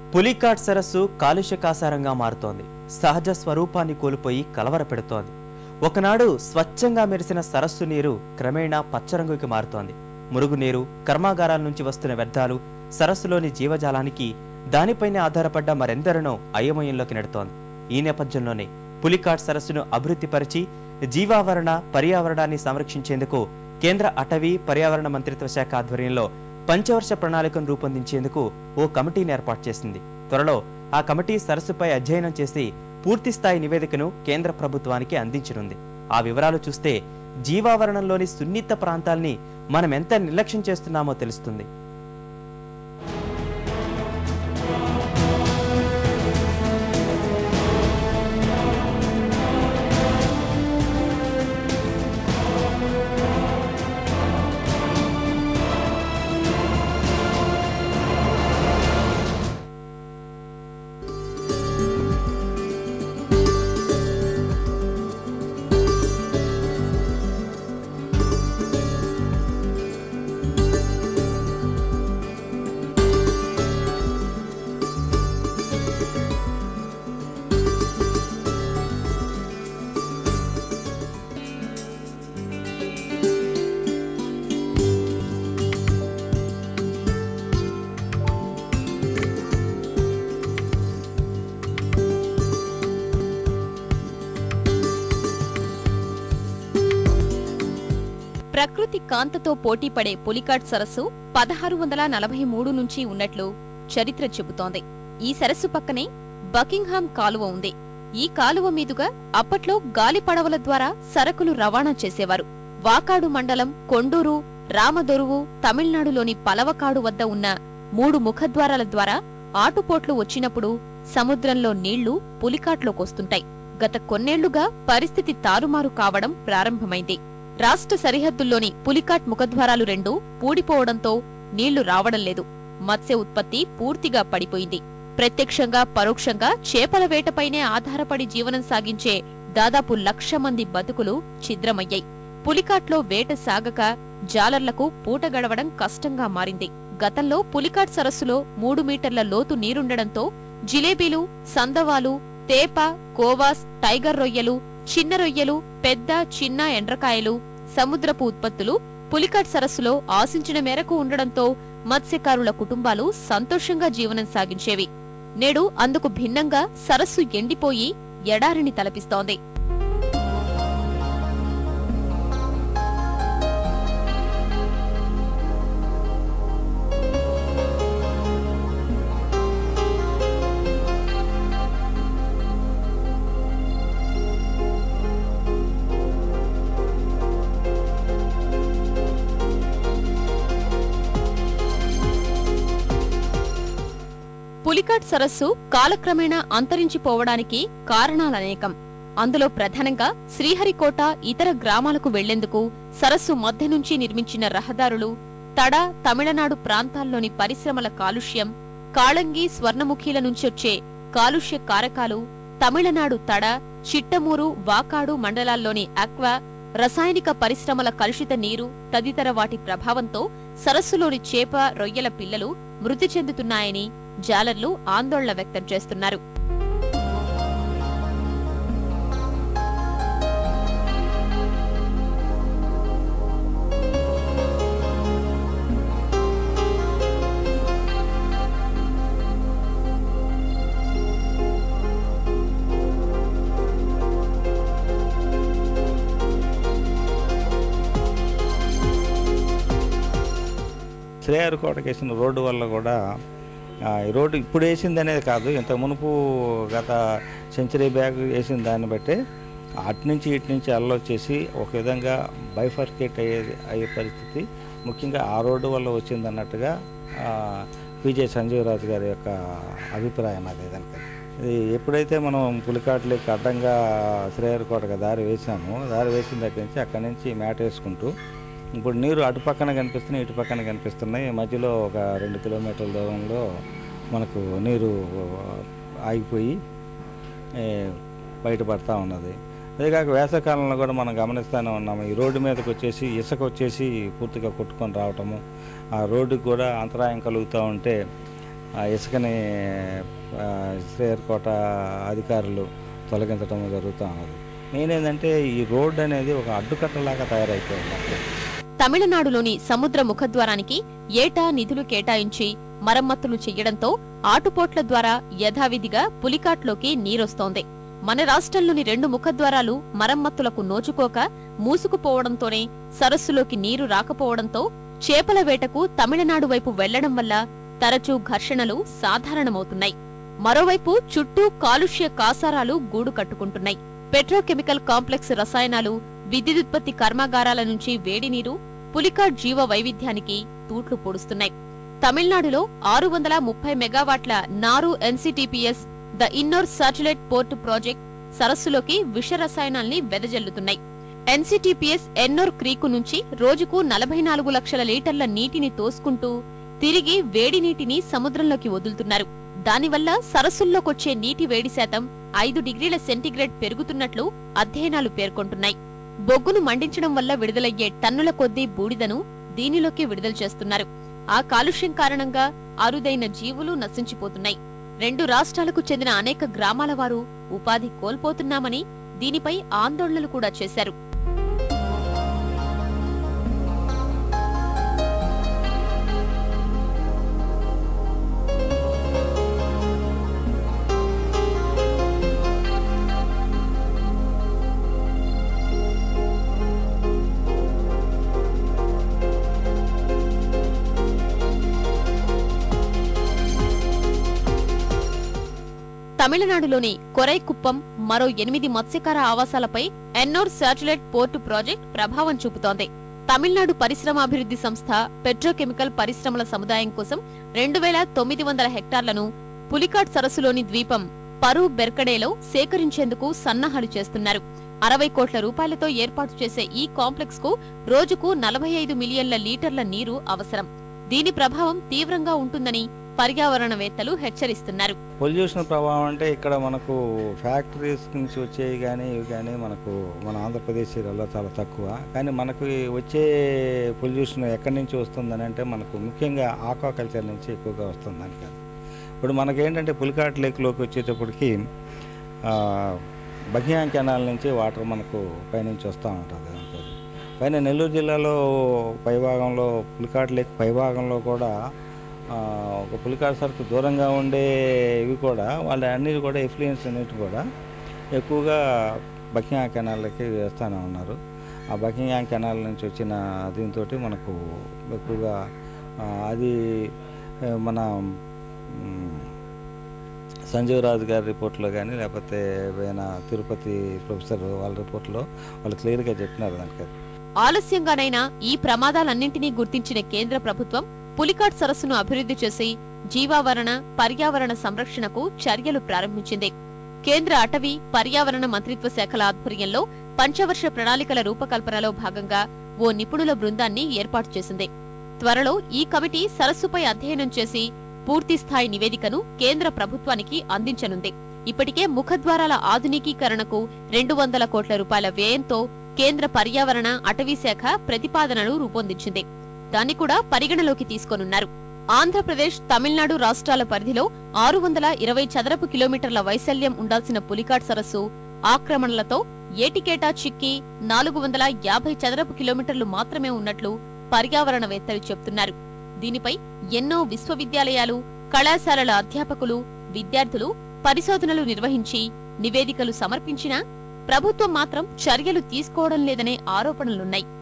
పులికాట్ సరస్సు కాలుష్య కాసారంగా మారుతోంది సహజ స్వరూపాన్ని కోల్పోయి కలవర పెడుతోంది ఒకనాడు స్వచ్ఛంగా మెరిసిన సరస్సు నీరు క్రమేణా పచ్చరంగుకి మారుతోంది మురుగునీరు కర్మాగారాల నుంచి వస్తున్న వ్యర్థాలు సరస్సులోని జీవజాలానికి దానిపైనే ఆధారపడ్డ మరెందరినో అయోమయంలోకి నెడుతోంది ఈ నేపథ్యంలోనే పులికాట్ సరస్సును అభివృద్ధిపరిచి జీవావరణ పర్యావరణాన్ని సంరక్షించేందుకు కేంద్ర అటవీ పర్యావరణ మంత్రిత్వ శాఖ ఆధ్వర్యంలో పంచవర్ష ప్రణాళికను రూపొందించేందుకు ఓ కమిటీని ఏర్పాటు చేసింది త్వరలో ఆ కమిటీ సరస్సుపై అధ్యయనం చేసి పూర్తి స్థాయి నివేదికను కేంద్ర ప్రభుత్వానికి అందించనుంది ఆ వివరాలు చూస్తే జీవావరణంలోని సున్నిత ప్రాంతాల్ని మనం ఎంత నిర్లక్ష్యం చేస్తున్నామో తెలుస్తుంది ప్రకృతి కాంతతో పోటీపడే పులికాట్ సరస్సు పదహారు వందల నలభై మూడు నుంచి ఉన్నట్లు చరిత్ర చెబుతోంది ఈ సరస్సు పక్కనే బకింగ్హామ్ కాలువ ఉంది ఈ కాలువ మీదుగా అప్పట్లో గాలి పడవల ద్వారా సరకులు రవాణా చేసేవారు వాకాడు మండలం కొండూరు రామదొరువు తమిళనాడులోని పలవకాడు వద్ద ఉన్న మూడు ముఖద్వారాల ద్వారా ఆటుపోట్లు వచ్చినప్పుడు సముద్రంలో నీళ్లు పులికాట్లోకొస్తుంటాయి గత కొన్నేళ్లుగా పరిస్థితి తారుమారు కావడం ప్రారంభమైంది రాష్ట్ర సరిహద్దుల్లోని పులికాట్ ముఖద్వారాలు రెండు పూడిపోవడంతో నీళ్లు రావడం లేదు మత్స్య ఉత్పత్తి పూర్తిగా పడిపోయింది ప్రత్యక్షంగా పరోక్షంగా చేపల వేటపైనే ఆధారపడి జీవనం సాగించే దాదాపు లక్ష మంది బతుకులు ఛిద్రమయ్యాయి పులికాట్లో వేట సాగక జాలర్లకు పూట గడవడం కష్టంగా మారింది గతంలో పులికాట్ సరస్సులో మూడు మీటర్ల లోతు నీరుండడంతో జిలేబీలు సందవాలు తేప కోవాస్ టైగర్ రొయ్యలు చిన్న రొయ్యలు పెద్ద చిన్న ఎండ్రకాయలు సముద్రపు ఉత్పత్తులు పులికాట్ సరస్సులో ఆశించిన మేరకు ఉండడంతో మత్స్యకారుల కుటుంబాలు సంతోషంగా జీవనం సాగించేవి నేడు అందుకు భిన్నంగా సరస్సు ఎండిపోయి ఎడారిని తలపిస్తోంది పులికాట్ సరస్సు కాలక్రమేణా అంతరించిపోవడానికి కారణాలనేకం అందులో ప్రధానంగా శ్రీహరికోట ఇతర గ్రామాలకు వెళ్లేందుకు సరస్సు మధ్య నుంచి నిర్మించిన రహదారులు తడ తమిళనాడు ప్రాంతాల్లోని పరిశ్రమల కాలుష్యం కాళంగి స్వర్ణముఖిల నుంచొచ్చే కాలుష్య కారకాలు తమిళనాడు తడ చిట్టమూరు వాకాడు మండలాల్లోని అక్వా రసాయనిక పరిశ్రమల కలుషిత నీరు తదితర వాటి ప్రభావంతో సరస్సులోని చేప రొయ్యల పిల్లలు మృతి చెందుతున్నాయని జాలర్లు ఆందోళన వ్యక్తం చేస్తున్నారు శ్రేయర్కోటకి వేసిన రోడ్డు వల్ల కూడా ఆ, ఈ రోడ్డు ఇప్పుడు వేసింది అనేది కాదు ఇంత మునుపు గత సెంచరీ బ్యాగ్ వేసిన దాన్ని బట్టి అటు నుంచి ఇటు నుంచి అల్లొచ్చేసి ఒక విధంగా బైఫర్కేట్ అయ్యే అయ్యే పరిస్థితి ముఖ్యంగా ఆ రోడ్డు వల్ల వచ్చింది అన్నట్టుగా పిజే సంజీవరాజు గారి యొక్క అభిప్రాయం అది దానికి ఇది ఎప్పుడైతే మనం పులికాట్లకి అడ్డంగా శ్రేయర్కోటకి దారి వేసామో దారి వేసిన దగ్గర నుంచి అక్కడి నుంచి మేట వేసుకుంటూ ఇప్పుడు నీరు అటు పక్కన కనిపిస్తున్నాయి ఇటు పక్కన కనిపిస్తున్నాయి మధ్యలో ఒక రెండు కిలోమీటర్ల దూరంలో మనకు నీరు ఆగిపోయి ఏ, బయటపడతా ఉన్నది అదే కాక వేసవకాలంలో కూడా మనం గమనిస్తూనే ఉన్నాము ఈ రోడ్డు మీదకి వచ్చేసి ఇసుక వచ్చేసి పూర్తిగా కొట్టుకొని రావటము ఆ రోడ్డుకి కూడా అంతరాయం కలుగుతూ ఉంటే ఆ ఇసుకని ఆ, శ్రేయర్కోట అధికారులు తొలగించడం జరుగుతూ ఉన్నది మెయిన్ ఏంటంటే ఈ రోడ్డు అనేది ఒక అడ్డుకట్టలాగా తయారైపోయింది అక్కడ తమిళనాడులోని సముద్ర ముఖద్వారానికి ఏటా నిధులు కేటాయించి మరమ్మతులు చెయ్యడంతో ఆటుపోట్ల ద్వారా యథావిధిగా పులికాట్లోకి నీరొస్తోంది మన రాష్ట్రంలోని రెండు ముఖద్వారాలు మరమ్మతులకు నోచుకోక మూసుకుపోవడంతోనే సరస్సులోకి నీరు రాకపోవడంతో చేపల వేటకు తమిళనాడు వైపు వెళ్లడం వల్ల తరచూ ఘర్షణలు సాధారణమవుతున్నాయి మరోవైపు చుట్టూ కాలుష్య కాసారాలు గూడు కట్టుకుంటున్నాయి పెట్రోకెమికల్ కాంప్లెక్స్ రసాయనాలు విద్యుదుత్పత్తి కర్మాగారాల నుంచి వేడి నీరు పులికాట్ జీవ వైవిధ్యానికి తూట్లు పొడుస్తున్నాయి తమిళనాడులో ఆరు వందల ముప్పై మెగావాట్ల నారు NCTPS the Ennore satellite port project సరస్సులోకి విష రసాయనాల్ని వెదజల్లుతున్నాయి ఎన్సీటీపీఎస్ ఎన్నోర్ క్రీకు నుంచి రోజుకు నలభై నాలుగు లక్షల లీటర్ల నీటిని తోసుకుంటూ తిరిగి వేడి నీటిని సముద్రంలోకి వదులుతున్నారు దానివల్ల సరస్సుల్లోకొచ్చే నీటి వేడి శాతం ఐదు డిగ్రీల సెంటీగ్రేడ్ పెరుగుతున్నట్లు అధ్యయనాలు పేర్కొంటున్నాయి బొగ్గును మండించడం వల్ల విడుదలయ్యే టన్నుల కొద్దీ బూడిదను దీనిలోకి విడుదల చేస్తున్నారు ఆ కాలుష్యం కారణంగా అరుదైన జీవులు నశించిపోతున్నాయి రెండు రాష్ట్రాలకు చెందిన అనేక గ్రామాల వారు ఉపాధి కోల్పోతున్నామని దీనిపై ఆందోళనలు కూడా చేశారు తమిళనాడులోని కొరైకుప్పం మరో ఎనిమిది మత్స్యకార ఆవాసాలపై ఎన్నోర్ శాటిలైట్ పోర్టు ప్రాజెక్ట్ ప్రభావం చూపుతోంది తమిళనాడు పరిశ్రమాభివృద్ధి సంస్థ పెట్రోకెమికల్ పరిశ్రమల సముదాయం కోసం రెండు వేల తొమ్మిది వందల హెక్టార్లను పులికాట్ సరస్సులోని ద్వీపం పరు బెర్కడేలో సేకరించేందుకు సన్నాహాలు చేస్తున్నారు అరవై కోట్ల రూపాయలతో ఏర్పాటు చేసే ఈ కాంప్లెక్స్ కు రోజుకు నలభై ఐదు మిలియన్ల లీటర్ల నీరు అవసరం దీని ప్రభావం తీవ్రంగా ఉంటుందని పర్యావరణవేత్తలు హెచ్చరిస్తున్నారు పొల్యూషన్ ప్రభావం అంటే ఇక్కడ మనకు ఫ్యాక్టరీస్ నుంచి వచ్చేవి కానీ ఇవి కానీ మనకు మన ఆంధ్రప్రదేశ్ ఏరియాలో చాలా తక్కువ కానీ మనకు ఈ వచ్చే పొల్యూషన్ ఎక్కడి నుంచి వస్తుందని అంటే మనకు ముఖ్యంగా ఆక్వాకల్చర్ నుంచి ఎక్కువగా వస్తుందని కాదు ఇప్పుడు మనకేంటంటే పులికాట్ లేక్లోకి వచ్చేటప్పటికి ఆ, బకియాం కెనాల్ నుంచి వాటర్ మనకు పైనుంచి వస్తూ ఉంటుంది అంతే. పైన నెల్లూరు జిల్లాలో పైభాగంలో పులికాట్ లేక్ పైభాగంలో కూడా ఆ, ఒక పులికాట్ సరుకు దూరంగా ఉండే ఇవి కూడా వాళ్ళ అన్ని కూడా ఎఫ్లుయెన్స్ అన్నిటి కూడా ఎక్కువగా బకింగా కెనాల్కి వేస్తూనే ఉన్నారు ఆ బకింగా కెనాల్ నుంచి వచ్చిన దీంతో మనకు ఎక్కువగా ఆ, అది ఆ, మన మ్, సంజీవ్ రాజు గారి రిపోర్ట్లో కానీ లేకపోతే ఏమైనా తిరుపతి ప్రొఫెసర్ వాళ్ళ రిపోర్ట్లో వాళ్ళు క్లియర్గా చెప్పినారు దానికి ఆలస్యంగానైనా ఈ ప్రమాదాలన్నింటినీ గుర్తించిన కేంద్ర ప్రభుత్వం పులికాట్ సరస్సును అభివృద్ధి చేసి జీవావరణ పర్యావరణ సంరక్షణకు చర్యలు ప్రారంభించింది కేంద్ర అటవీ పర్యావరణ మంత్రిత్వ శాఖల ఆధ్వర్యంలో పంచవర్ష ప్రణాళికల రూపకల్పనలో భాగంగా ఓ నిపుణుల బృందాన్ని ఏర్పాటు చేసింది త్వరలో ఈ కమిటీ సరస్సుపై అధ్యయనం చేసి పూర్తి స్థాయి నివేదికను కేంద్ర ప్రభుత్వానికి అందించనుంది ఇప్పటికే ముఖద్వారాల ఆధునికీకరణకు రెండు వందల కోట్ల రూపాయల వ్యయంతో కేంద్ర పర్యావరణ అటవీ శాఖ ప్రతిపాదనలు రూపొందించింది దాన్ని కూడా పరిగణలోకి తీసుకోనున్నారు ఆంధ్రప్రదేశ్ తమిళనాడు రాష్ట్రాల పరిధిలో ఆరు వందల ఇరవై చదరపు కిలోమీటర్ల వైశాల్యం ఉండాల్సిన పులికాట్ సరస్సు ఆక్రమణలతో ఏటికేటా చిక్కి నాలుగు వందల యాభై చదరపు కిలోమీటర్లు మాత్రమే ఉన్నట్లు పర్యావరణవేత్తలు చెబుతున్నారు దీనిపై ఎన్నో విశ్వవిద్యాలయాలు కళాశాలల అధ్యాపకులు విద్యార్థులు పరిశోధనలు నిర్వహించి నివేదికలు సమర్పించినా ప్రభుత్వం మాత్రం చర్యలు తీసుకోవడం లేదనే ఆరోపణలున్నాయి